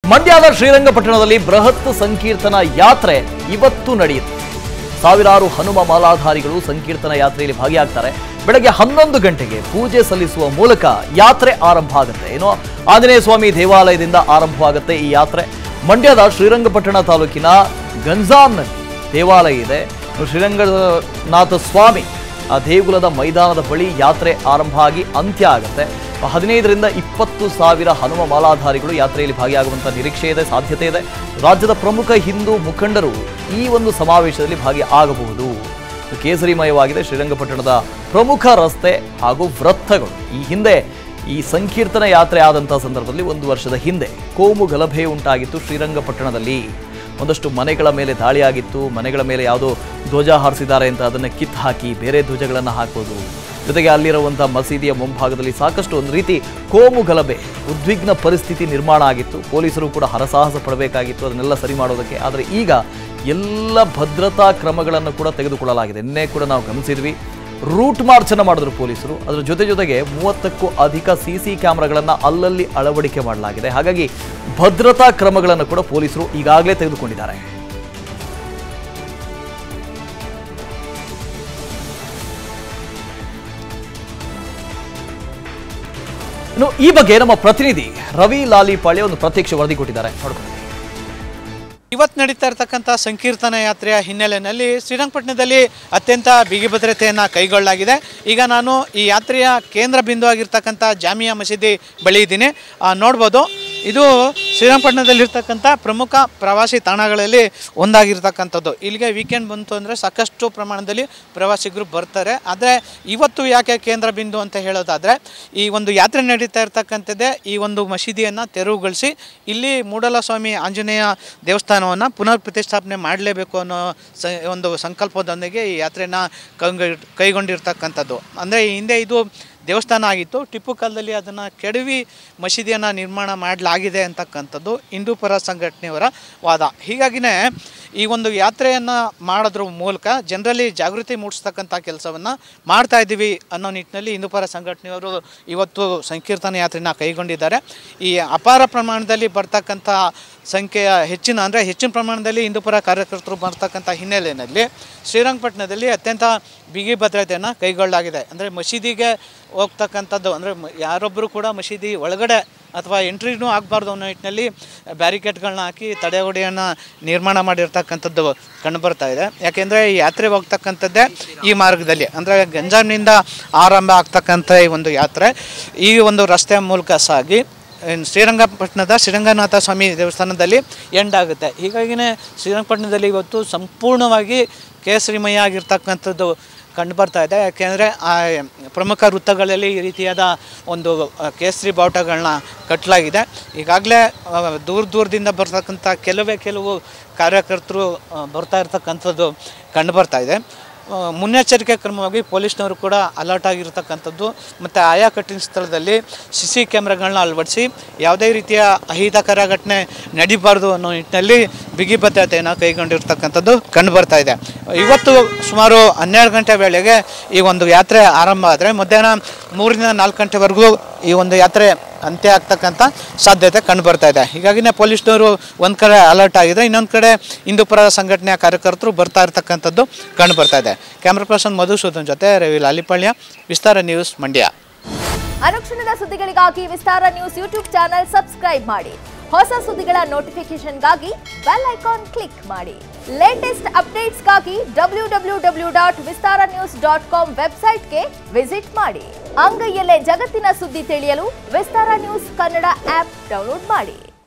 ಮಂಡ್ಯದ ಶ್ರೀರಂಗಪಟ್ಟಣದಲ್ಲಿ ಬೃಹತ್ ಸಂಕೀರ್ತನ ಯಾತ್ರೆ ಇವತ್ತು ನಡೆಯುತ್ತೆ ಸಾವಿರಾರು ಹನುಮ ಮಾಲಾಧಾರಿಗಳು ಸಂಕೀರ್ತನ ಯಾತ್ರೆಯಲ್ಲಿ ಭಾಗಿಯಾಗ್ತಾರೆ ಬೆಳಗ್ಗೆ ಹನ್ನೊಂದು ಗಂಟೆಗೆ ಪೂಜೆ ಸಲ್ಲಿಸುವ ಮೂಲಕ ಯಾತ್ರೆ ಆರಂಭ ಆಗುತ್ತೆ ಏನೋ ಆಂಜನೇಯ ಸ್ವಾಮಿ ದೇವಾಲಯದಿಂದ ಆರಂಭವಾಗುತ್ತೆ ಈ ಯಾತ್ರೆ ಮಂಡ್ಯದ ಶ್ರೀರಂಗಪಟ್ಟಣ ತಾಲೂಕಿನ ಗಂಜಾಂನಲ್ಲಿ ದೇವಾಲಯ ಇದೆ ಶ್ರೀರಂಗನಾಥ ಸ್ವಾಮಿ ಆ ದೇಗುಲದ ಮೈದಾನದ ಬಳಿ ಯಾತ್ರೆ ಆರಂಭ ಆಗಿ ಅಂತ್ಯ ಆಗುತ್ತೆ ಹದಿನೈದರಿಂದ ಇಪ್ಪತ್ತು ಸಾವಿರ ಹನುಮ ಮಾಲಾಧಾರಿಗಳು ಯಾತ್ರೆಯಲ್ಲಿ ಭಾಗಿಯಾಗುವಂತ ನಿರೀಕ್ಷೆ ಇದೆ ಸಾಧ್ಯತೆ ಇದೆ ರಾಜ್ಯದ ಪ್ರಮುಖ ಹಿಂದೂ ಮುಖಂಡರು ಈ ಒಂದು ಸಮಾವೇಶದಲ್ಲಿ ಭಾಗಿಯಾಗಬಹುದು ಕೇಸರಿಮಯವಾಗಿದೆ ಶ್ರೀರಂಗಪಟ್ಟಣದ ಪ್ರಮುಖ ರಸ್ತೆ ಹಾಗೂ ವೃತ್ತಗಳು ಈ ಹಿಂದೆ ಈ ಸಂಕೀರ್ತನ ಯಾತ್ರೆ ಆದಂತಹ ಸಂದರ್ಭದಲ್ಲಿ ಒಂದು ವರ್ಷದ ಹಿಂದೆ ಕೋಮು ಗಲಭೆ ಉಂಟಾಗಿತ್ತು ಶ್ರೀರಂಗಪಟ್ಟಣದಲ್ಲಿ ಒಂದಷ್ಟು ಮನೆಗಳ ಮೇಲೆ ದಾಳಿಯಾಗಿತ್ತು ಮನೆಗಳ ಮೇಲೆ ಯಾವುದೋ ಧ್ವಜ ಹಾರಿಸಿದ್ದಾರೆ ಅಂತ ಅದನ್ನು ಕಿತ್ತು ಹಾಕಿ ಬೇರೆ ಧ್ವಜಗಳನ್ನು ಹಾಕೋದು ಜೊತೆಗೆ ಅಲ್ಲಿರುವಂಥ ಮಸೀದಿಯ ಮುಂಭಾಗದಲ್ಲಿ ಸಾಕಷ್ಟು ಒಂದು ರೀತಿ ಕೋಮು ಗಲಭೆ ಉದ್ವಿಗ್ನ ಪರಿಸ್ಥಿತಿ ನಿರ್ಮಾಣ ಆಗಿತ್ತು ಪೊಲೀಸರು ಕೂಡ ಹರಸಾಹಸ ಪಡಬೇಕಾಗಿತ್ತು ಅದನ್ನೆಲ್ಲ ಸರಿ ಮಾಡೋದಕ್ಕೆ ಆದರೆ ಈಗ ಎಲ್ಲ ಭದ್ರತಾ ಕ್ರಮಗಳನ್ನು ಕೂಡ ತೆಗೆದುಕೊಳ್ಳಲಾಗಿದೆ ನಿನ್ನೆ ಕೂಡ ನಾವು ಗಮನಿಸಿದ್ವಿ ರೂಟ್ ಮಾರ್ಚ್ ಅನ್ನು ಮಾಡಿದ್ರು ಪೊಲೀಸರು ಅದರ ಜೊತೆ ಜೊತೆಗೆ ಮೂವತ್ತಕ್ಕೂ ಅಧಿಕ ಸಿ ಸಿ ಕ್ಯಾಮ್ರಾಗಳನ್ನು ಅಲ್ಲಲ್ಲಿ ಅಳವಡಿಕೆ ಮಾಡಲಾಗಿದೆ ಹಾಗಾಗಿ ಭದ್ರತಾ ಕ್ರಮಗಳನ್ನು ಕೂಡ ಪೊಲೀಸರು ಈಗಾಗಲೇ ತೆಗೆದುಕೊಂಡಿದ್ದಾರೆ ಇನ್ನು ಈ ಬಗ್ಗೆ ನಮ್ಮ ಪ್ರತಿನಿಧಿ ರವಿ ಲಾಲಿಪಾಳ್ಯ ಒಂದು ಪ್ರತ್ಯಕ್ಷ ವರದಿ ಕೊಟ್ಟಿದ್ದಾರೆ ನೋಡ್ಕೊಂಡು ಇವತ್ತು ನಡೀತಾ ಇರತಕ್ಕಂಥ ಸಂಕೀರ್ತನ ಯಾತ್ರೆಯ ಹಿನ್ನೆಲೆಯಲ್ಲಿ ಶ್ರೀರಂಗಪಟ್ಟಣದಲ್ಲಿ ಅತ್ಯಂತ ಬಿಗಿ ಭದ್ರತೆಯನ್ನು ಕೈಗೊಳ್ಳಲಾಗಿದೆ ಈಗ ನಾನು ಈ ಯಾತ್ರೆಯ ಕೇಂದ್ರ ಬಿಂದು ಆಗಿರ್ತಕ್ಕಂಥ ಜಾಮಿಯಾ ಮಸೀದಿ ಬಳಿ ಇದ್ದೀನಿ ಆ, ನೋಡ್ಬೋದು ಇದು ಶ್ರೀರಂಗಪಟ್ಟಣದಲ್ಲಿರ್ತಕ್ಕಂಥ ಪ್ರಮುಖ ಪ್ರವಾಸಿ ತಾಣಗಳಲ್ಲಿ ಒಂದಾಗಿರ್ತಕ್ಕಂಥದ್ದು ಇಲ್ಲಿಗೆ ವೀಕೆಂಡ್ ಬಂತು ಅಂದರೆ ಸಾಕಷ್ಟು ಪ್ರಮಾಣದಲ್ಲಿ ಪ್ರವಾಸಿಗರು ಬರ್ತಾರೆ ಆದರೆ ಇವತ್ತು ಯಾಕೆ ಕೇಂದ್ರ ಬಿಂದು ಅಂತ ಹೇಳೋದಾದರೆ ಈ ಒಂದು ಯಾತ್ರೆ ನಡೀತಾ ಇರ್ತಕ್ಕಂಥದ್ದೇ ಈ ಒಂದು ಮಸೀದಿಯನ್ನು ತೆರವುಗೊಳಿಸಿ ಇಲ್ಲಿ ಮೂಡಲಸ್ವಾಮಿ ಆಂಜನೇಯ ದೇವಸ್ಥಾನವನ್ನು ಪುನರ್ ಪ್ರತಿಷ್ಠಾಪನೆ ಮಾಡಲೇಬೇಕು ಅನ್ನೋ ಸ ಒಂದು ಸಂಕಲ್ಪದೊಂದಿಗೆ ಈ ಯಾತ್ರೆನ ಕೈಗೊಂಡ ಕೈಗೊಂಡಿರ್ತಕ್ಕಂಥದ್ದು ಅಂದರೆ ಈ ಹಿಂದೆ ಇದು ದೇವಸ್ಥಾನ ಆಗಿತ್ತು ಟಿಪ್ಪು ಕಾಲದಲ್ಲಿ ಅದನ್ನು ಕೆಡವಿ ಮಸೀದಿಯನ್ನು ನಿರ್ಮಾಣ ಮಾಡಲಾಗಿದೆ ಅಂತಕ್ಕಂಥದ್ದು ಹಿಂದೂ ಪರ ಸಂಘಟನೆಯವರ ವಾದ ಹೀಗಾಗಿನೇ ಈ ಒಂದು ಯಾತ್ರೆಯನ್ನು ಮಾಡೋದ್ರ ಮೂಲಕ ಜನರಲ್ಲಿ ಜಾಗೃತಿ ಮೂಡಿಸ್ತಕ್ಕಂಥ ಕೆಲಸವನ್ನು ಮಾಡ್ತಾ ಇದ್ದೀವಿ ಅನ್ನೋ ನಿಟ್ಟಿನಲ್ಲಿ ಹಿಂದೂ ಪರ ಸಂಘಟನೆಯವರು ಇವತ್ತು ಸಂಕೀರ್ತನ ಯಾತ್ರೆನ ಕೈಗೊಂಡಿದ್ದಾರೆ ಈ ಅಪಾರ ಪ್ರಮಾಣದಲ್ಲಿ ಬರ್ತಕ್ಕಂಥ ಸಂಖ್ಯೆಯ ಹೆಚ್ಚಿನ ಅಂದರೆ ಹೆಚ್ಚಿನ ಪ್ರಮಾಣದಲ್ಲಿ ಹಿಂದೂಪರ ಕಾರ್ಯಕರ್ತರು ಬರ್ತಕ್ಕಂಥ ಹಿನ್ನೆಲೆಯಲ್ಲಿ ಶ್ರೀರಂಗಪಟ್ಟಣದಲ್ಲಿ ಅತ್ಯಂತ ಬಿಗಿ ಭದ್ರತೆಯನ್ನು ಕೈಗೊಳ್ಳಲಾಗಿದೆ ಅಂದರೆ ಮಸೀದಿಗೆ ಹೋಗ್ತಕ್ಕಂಥದ್ದು ಅಂದರೆ ಯಾರೊಬ್ಬರು ಕೂಡ ಮಸೀದಿ ಒಳಗಡೆ ಅಥವಾ ಎಂಟ್ರಿನೂ ಆಗಬಾರ್ದು ಅನ್ನೋ ನಿಟ್ಟಿನಲ್ಲಿ ಬ್ಯಾರಿಕೇಡ್ಗಳನ್ನ ಹಾಕಿ ತಡೆಗೋಡೆಯನ್ನು ನಿರ್ಮಾಣ ಮಾಡಿರ್ತಕ್ಕಂಥದ್ದು ಕಂಡುಬರ್ತಾ ಇದೆ ಯಾಕೆಂದರೆ ಈ ಯಾತ್ರೆ ಹೋಗ್ತಕ್ಕಂಥದ್ದೇ ಈ ಮಾರ್ಗದಲ್ಲಿ ಅಂದರೆ ಗಂಜಾಂನಿಂದ ಆರಂಭ ಆಗ್ತಕ್ಕಂಥ ಈ ಒಂದು ಯಾತ್ರೆ ಈ ಒಂದು ರಸ್ತೆಯ ಮೂಲಕ ಸಾಗಿ ಇನ್ನು ಶ್ರೀರಂಗಪಟ್ಟಣದ ಶ್ರೀರಂಗನಾಥ ಸ್ವಾಮಿ ದೇವಸ್ಥಾನದಲ್ಲಿ ಎಂಡ್ ಆಗುತ್ತೆ ಹೀಗಾಗಿನೇ ಶ್ರೀರಂಗಪಟ್ಟಣದಲ್ಲಿ ಇವತ್ತು ಸಂಪೂರ್ಣವಾಗಿ ಕೇಸರಿಮಯ ಆಗಿರ್ತಕ್ಕಂಥದ್ದು ಕಂಡು ಬರ್ತಾ ಇದೆ ಯಾಕೆಂದರೆ ಆ ಪ್ರಮುಖ ವೃತ್ತಗಳಲ್ಲಿ ಈ ರೀತಿಯಾದ ಒಂದು ಆ, ಕೇಸರಿ ಬಾವುಟಗಳನ್ನ ಕಟ್ಟಲಾಗಿದೆ ಈಗಾಗಲೇ ಆ, ದೂರ ದೂರದಿಂದ ಬರ್ತಕ್ಕಂಥ ಕೆಲವೇ ಕೆಲವು ಕಾರ್ಯಕರ್ತರು ಆ, ಬರ್ತಾ ಇರ್ತಕ್ಕಂಥದ್ದು ಕಂಡು ಬರ್ತಾ ಇದೆ ಆ, ಮುನ್ನೆಚ್ಚರಿಕೆ ಕ್ರಮವಾಗಿ ಪೊಲೀಸ್ನವರು ಕೂಡ ಅಲರ್ಟ್ ಆಗಿರ್ತಕ್ಕಂಥದ್ದು ಮತ್ತು ಆಯಾ ಕಟ್ಟಿನ ಸ್ಥಳದಲ್ಲಿ ಸಿ ಸಿ ಕ್ಯಾಮ್ರಾಗಳನ್ನ ಅಳವಡಿಸಿ ಯಾವುದೇ ರೀತಿಯ ಅಹಿತಕರ ಘಟನೆ ನಡೀಬಾರ್ದು ಅನ್ನೋ ನಿಟ್ಟಿನಲ್ಲಿ ಬಿಗಿ ಭದ್ರತೆಯನ್ನು ಕೈಗೊಂಡಿರ್ತಕ್ಕಂಥದ್ದು ಕಂಡು ಬರ್ತಾ ಇದೆ ಇವತ್ತು ಸುಮಾರು ಹನ್ನೆರಡು ಗಂಟೆ ವೇಳೆಗೆ ಈ ಒಂದು ಯಾತ್ರೆ ಆರಂಭ ಆದರೆ ಮಧ್ಯಾಹ್ನ ಮೂರರಿಂದ ನಾಲ್ಕು ಗಂಟೆವರೆಗೂ ಈ ಒಂದು ಯಾತ್ರೆ ಅಂತ್ಯ ಆಗ್ತಕ್ಕಂಥ ಸಾಧ್ಯತೆ ಕಂಡು ಬರ್ತಾ ಇದೆ ಹೀಗಾಗಿನೇ ಪೊಲೀಸ್ನವರು ಒಂದು ಕಡೆ ಅಲರ್ಟ್ ಆಗಿದೆ ಇನ್ನೊಂದು ಕಡೆ ಹಿಂದೂಪರ ಸಂಘಟನೆಯ ಕಾರ್ಯಕರ್ತರು ಬರ್ತಾ ಇರ್ತಕ್ಕಂಥದ್ದು ಕಂಡು ಬರ್ತಾ ಇದೆ ಕ್ಯಾಮ್ರಾ ಪರ್ಸನ್ ಮಧುಸೂದನ್ ಜೊತೆ ರವಿ ಲಾಲಿಪಾಳ್ಯ ವಿಸ್ತಾರ ನ್ಯೂಸ್ ಮಂಡ್ಯ ಅನುಕ್ಷಣದ ಸುದ್ದಿಗಳಿಗಾಗಿ Vistara news YouTube channel subscribe ಮಾಡಿ ಹೊಸ ಸುದ್ದಿಗಳ ನೋಟಿಫಿಕೇಶನ್ಗಾಗಿ ಬೆಲ್ ಐಕಾನ್ ಕ್ಲಿಕ್ ಮಾಡಿ ಲೇಟೆಸ್ಟ್ ಅಪ್ಡೇಟ್ಸ್ಗಾಗಿ W W W dot Vistara news dot com ವೆಬ್ಸೈಟ್ಗೆ ವಿಸಿಟ್ ಮಾಡಿ ಅಂಗೈಯಲ್ಲೇ ಜಗತ್ತಿನ ಸುದ್ದಿ ತಿಳಿಯಲು Vistara news Kannada app download ಮಾಡಿ